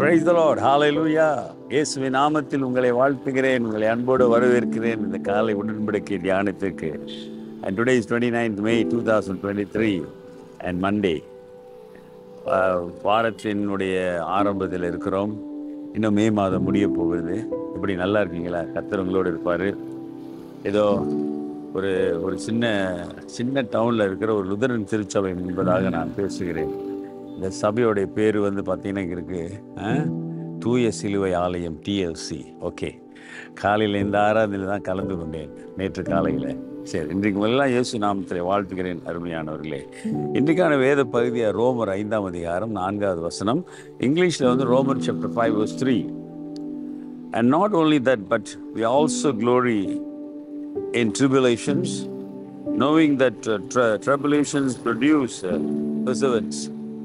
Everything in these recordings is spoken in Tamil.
பிரைஸ் த லார்ட் ஹalleluya இயேசுவின் நாமத்தில் உங்களை வாழ்த்துகிறேன் உங்களை அன்போடு வரவேற்கிறேன் இந்த காலை உடன்படிக்கை தியானத்திற்கு and today is twenty ninth May two thousand twenty three and Monday வாரத்தினுடைய ஆரம்பத்தில் இருக்கிறோம் இன்னும் மே மாதம் முடிய போகுது இப்படி நல்லா இருக்கீங்களா கர்த்தர் உங்களோடு இருப்பார் ஏதோ ஒரு ஒரு சின்ன சின்ன டவுனில் இருக்கிற ஒரு லுதரன் திருச்சபை என்பதாக நான் பேசுகிறேன் இந்த சபையோடைய பேர் வந்து பார்த்தீங்கன்னா இங்க இருக்கு ஆ? தூய சிலுவை ஆலயம் டிஎல்சி ஓகே காலையில் இந்த ஆராதனையில் தான் கலந்து கொண்டேன் நேற்று காலையில் சரி இன்றைக்கு எல்லாம் இயேசு நாமத்தில் வாழ்த்துகிறேன் அருமையானவர்களே இன்றைக்கான வேத பகுதியாக ரோமர் ஐந்தாம் அதிகாரம் நான்காவது வசனம் இங்கிலீஷில் வந்து ரோமர் chapter five verse three and not only that but we also glory in tribulations, knowing that uh, tra- tribulations produce uh, perseverance.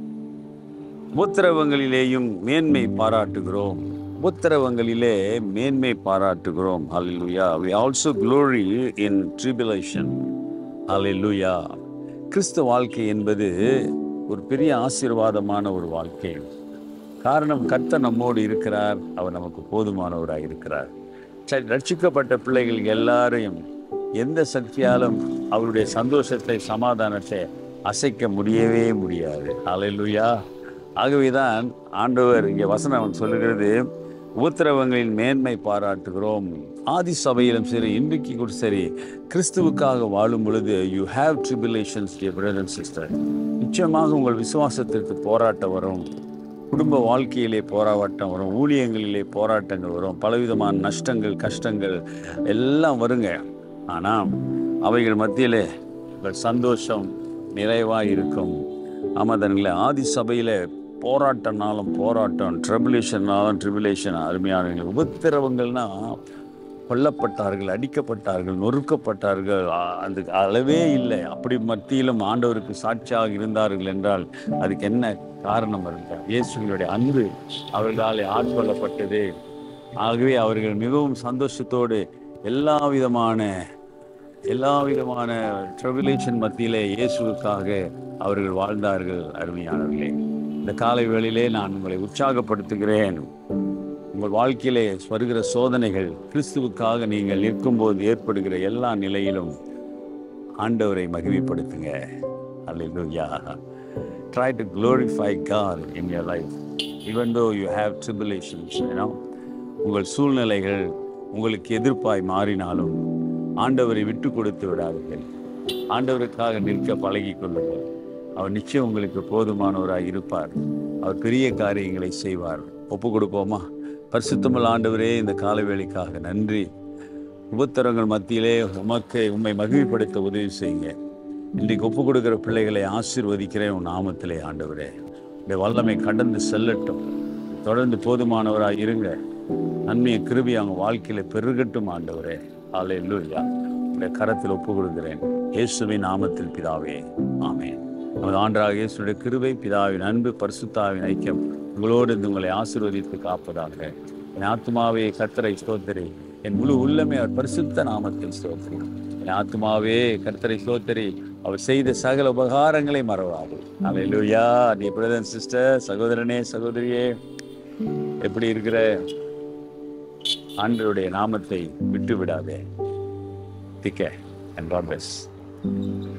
உபத்திரவங்களிலேயும் மேன்மை பாராட்டுகிறோம் உபத்திரவங்களிலே மேன்மை பாராட்டுகிறோம் ஹalleluya we also glory in tribulation ஹalleluya கிறிஸ்து வாழ்க்கை என்பது ஒரு பெரிய ஆசீர்வாதமான ஒரு வாழ்க்கை காரணம் கர்த்தர் நம்மோடு இருக்கிறார் அவர் நமக்கு போதுமானவராக இருக்கிறார் சரி ரட்சிக்கப்பட்ட பிள்ளைகள் எல்லாரையும் எந்த சக்தியாலும் அவருடைய சந்தோஷத்தை சமாதானத்தை அசைக்க முடியவே முடியாது ஹalleluya ஆகவேதான் ஆண்டவர் இங்கே வசனம் சொல்லுகிறது உபத்திரவங்களின் மேன்மை பாராட்டுகிறோம் ஆதி சபையிலும் சரி இன்றைக்கு கூட சரி கிறிஸ்துவுக்காக வாழும் பொழுது you have tribulations brother and sister நிச்சயமாக உங்கள் விசுவாசத்திற்கு போராட்டம் வரும் குடும்ப வாழ்க்கையிலே போராட்டம் வரும் ஊழியங்களிலே போராட்டங்கள் வரும் பலவிதமான நஷ்டங்கள் கஷ்டங்கள் எல்லாம் வருங்க ஆனால் அவைகள் மத்தியிலே உங்கள் சந்தோஷம் நிறைவாக இருக்கும் ஆமாதன்களே ஆதி சபையில் போராட்டம்னாலும் போராட்டம் ட்ரிபுலேஷன்னாலும் ட்ரிபுலேஷன் அருமையான உபத்திரவங்கள்னா கொல்லப்பட்டார்கள் அடிக்கப்பட்டார்கள் நொறுக்கப்பட்டார்கள் ஆ- அந்த அளவே இல்லை அப்படி மத்தியிலும் ஆண்டவருக்கு சாட்சியாக இருந்தார்கள் என்றால் அதுக்கு என்ன காரணம் இருக்க இயேசுகளுடைய அன்பு அவர்களால் ஆட்கொள்ளப்பட்டது ஆகவே அவர்கள் மிகவும் சந்தோஷத்தோடு எல்லா விதமான எல்லா விதமான ட்ரிபுலேஷன் மத்தியிலே இயேசுவுக்காக அவர்கள் வாழ்ந்தார்கள் அருமையானவர்களே இந்த காலை வேளையிலே நான் உங்களை உற்சாகப்படுத்துகிறேன் உங்கள் வாழ்க்கையிலே வருகிற சோதனைகள் கிறிஸ்துவுக்காக நீங்கள் நிற்கும்போது ஏற்படுகிற எல்லா நிலையிலும் ஆண்டவரை மகிமைப்படுத்துங்க அல்லேலூயா try to glorify God in your life even though you have tribulations you know உங்கள் சூழ்நிலைகள் உங்களுக்கு எதிர்ப்பாய் மாறினாலும் ஆண்டவரை விட்டு கொடுத்து விடாதீர்கள் ஆண்டவருக்காக நிற்க பழகிக் கொள்ளுங்கள் அவர் நிச்சயம் உங்களுக்கு போதுமானவராய் இருப்பார் அவர் பெரிய காரியங்களை செய்வார் ஒப்பு கொடுப்போமா பரிசுத்தமிழ் ஆண்டவரே இந்த காலவேளைக்காக நன்றி உபத்திரங்கள் மத்தியிலே உமக்கு உம்மை மகிழ்ப்படுத்த உதவி செய்யுங்க இன்றைக்கு ஒப்பு கொடுக்கிற பிள்ளைகளை ஆசீர்வதிக்கிறேன் உன் நாமத்திலே ஆண்டவரே இந்த வல்லமை கடந்து செல்லட்டும் தொடர்ந்து போதுமானவராக இருங்க நன்மையை கிருபி அவங்க வாழ்க்கையில பெருகட்டும் ஆண்டவரே ஆலை இல்லையா இந்த கரத்தில் ஒப்பு கொடுக்கிறேன் இயேசுவின் நாமத்தில் பிதாவே ஆமென் நமது ஆண்டராக இயேசுடைய கிருபை பிதாவின் அன்பு பரிசுத்தாவின் ஐக்கியம் உங்களோடு இருந்து உங்களை ஆசீர்வதித்து காப்பதாக என் ஆத்மாவே கர்த்தரை ஸ்தோத்திரி என் முழு உள்ளமே அவர் பரிசுத்த நாமத்தில் ஸ்தோத்திரி என் ஆத்மாவே கர்த்தரை ஸ்தோத்திரி அவர் செய்த சகல உபகாரங்களை மறவாது அல்லேலூயா நீ பிரதன் சிஸ்டர் சகோதரனே சகோதரியே எப்படி இருக்கிற ஆண்டவருடைய நாமத்தை விட்டு விடாதே திக்க அண்ட் காட் பிளஸ்